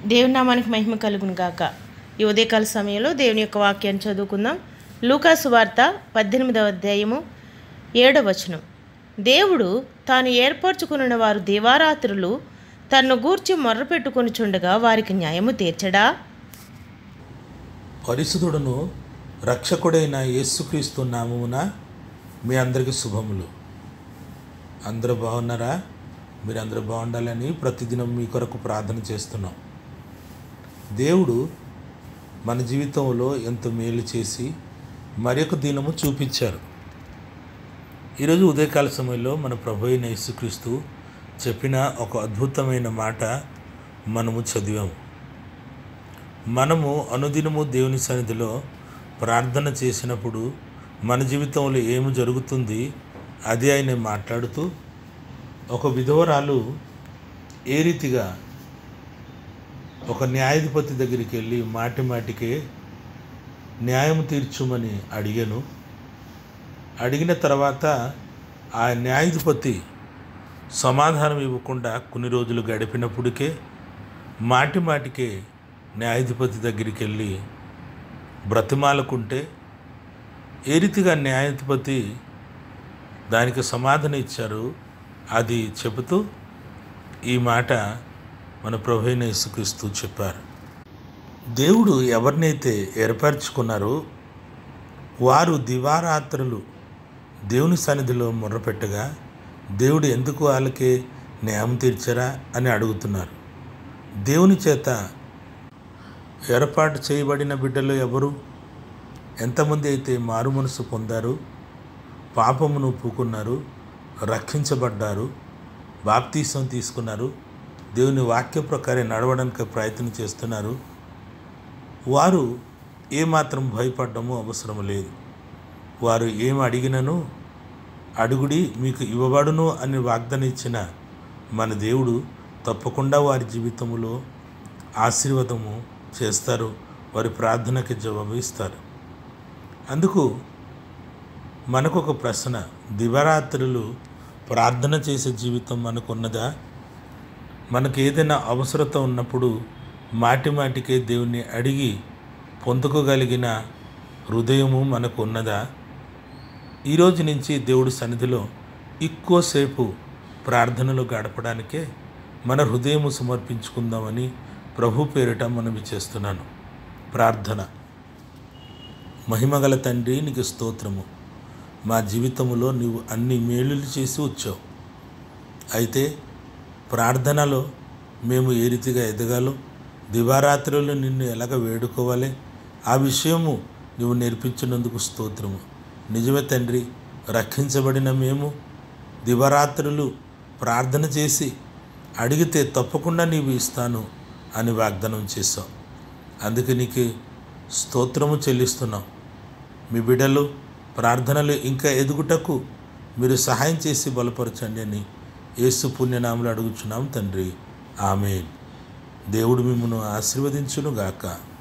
దేవుని నామానికి మహిమ కలుగును గాక ఈ ఉదయకాల సమయంలో దేవుని యొక్క వాక్యాన్ని చదువుకుందాం లూకాసు వార్త పద్దెనిమిదవ అధ్యాయము ఏడవ వచనం దేవుడు తాను ఏర్పరచుకున్న వారు దివారాత్రులు తన్ను గూర్చి మొర్రపెట్టుకొనుచుండగా వారికి న్యాయము తీర్చడా పరిశుద్ధుడును రక్షకుడైన యేసుక్రీస్తు నామమున మీ అందరికీ శుభములు అందరూ బాగున్నారా మీరు అందరూ బాగుండాలని ప్రతిదినం మీ కొరకు ప్రార్థన చేస్తున్నాం దేవుడు మన జీవితంలో ఎంతో మేలు చేసి మరొక దినము చూపించారు ఈరోజు ఉదయకాల సమయంలో మన ప్రభు అయిన యేసుక్రీస్తు చెప్పిన ఒక అద్భుతమైన మాట మనము చదివాము మనము అనుదినము దేవుని సన్నిధిలో ప్రార్థన చేసినప్పుడు మన జీవితంలో ఏమి జరుగుతుంది అది ఆయన మాట్లాడుతూ ఒక విధవరాలు ఏ రీతిగా ఒక న్యాయాధిపతి దగ్గరికి వెళ్ళి మాటి మాటికే న్యాయం తీర్చుమని అడిగాను అడిగిన తర్వాత ఆ న్యాయాధిపతి సమాధానం ఇవ్వకుండా కొన్ని రోజులు గడిపినప్పటికే మాటి మాటికే న్యాయాధిపతి దగ్గరికి వెళ్ళి బ్రతిమాలకుంటే ఏ రీతిగా న్యాయాధిపతి దానికి సమాధానం ఇచ్చారు అది చెబుతూ ఈ మాట మన ప్రభుైన యేసుక్రీస్తు చెప్పారు దేవుడు ఎవరినైతే ఏర్పరచుకున్నారో వారు దివారాత్రులు దేవుని సన్నిధిలో మొర్రపెట్టగా దేవుడు ఎందుకు వాళ్ళకే న్యాయం తీర్చరా అని అడుగుతున్నారు దేవుని చేత ఏర్పాటు చేయబడిన బిడ్డలు ఎవరు ఎంతమంది అయితే మారు మనసు పొందారు పాపమును ఒప్పుకున్నారు రక్షించబడ్డారు బాప్తీసం తీసుకున్నారు దేవుని వాక్య ప్రకారం నడవడానికి ప్రయత్నం చేస్తున్నారు వారు ఏమాత్రం భయపడడము అవసరం లేదు వారు ఏం అడిగినను అడుగుడి మీకు ఇవ్వబడును అని వాగ్దానం ఇచ్చిన మన దేవుడు తప్పకుండా వారి జీవితంలో ఆశీర్వాదము చేస్తారు వారి ప్రార్థనకి జవాబు ఇస్తారు అందుకు మనకు ఒక ప్రశ్న దివరాత్రులు ప్రార్థన చేసే జీవితం మనకున్నదా మనకు ఏదైనా అవసరత ఉన్నప్పుడు మాటి మాటికే దేవుణ్ణి అడిగి పొందుకోగలిగిన హృదయము మనకు ఉన్నదా ఈరోజు నుంచి దేవుడి సన్నిధిలో ఎక్కువసేపు ప్రార్థనలు గడపడానికే మన హృదయము సమర్పించుకుందామని ప్రభు పేరిట మనవి చేస్తున్నాను ప్రార్థన మహిమగల తండ్రి నీకు స్తోత్రము మా జీవితంలో నీవు అన్ని మేలులు చేసి వచ్చావు అయితే ప్రార్థనలో మేము ఏ రీతిగా ఎదగాలో దివారాత్రులు నిన్ను ఎలాగ వేడుకోవాలి ఆ విషయము నువ్వు నేర్పించినందుకు స్తోత్రము నిజమే తండ్రి రక్షించబడిన మేము దివరాత్రులు ప్రార్థన చేసి అడిగితే తప్పకుండా నీవు ఇస్తాను అని వాగ్దానం చేశావు అందుకే నీకు స్తోత్రము చెల్లిస్తున్నాం మీ బిడ్డలు ప్రార్థనలు ఇంకా ఎదుగుటకు మీరు సహాయం చేసి బలపరచండి అని యేసు పుణ్యనామలు అడుగుచున్నాం తండ్రి ఆమె దేవుడు మిమ్మల్ని ఆశీర్వదించును గాక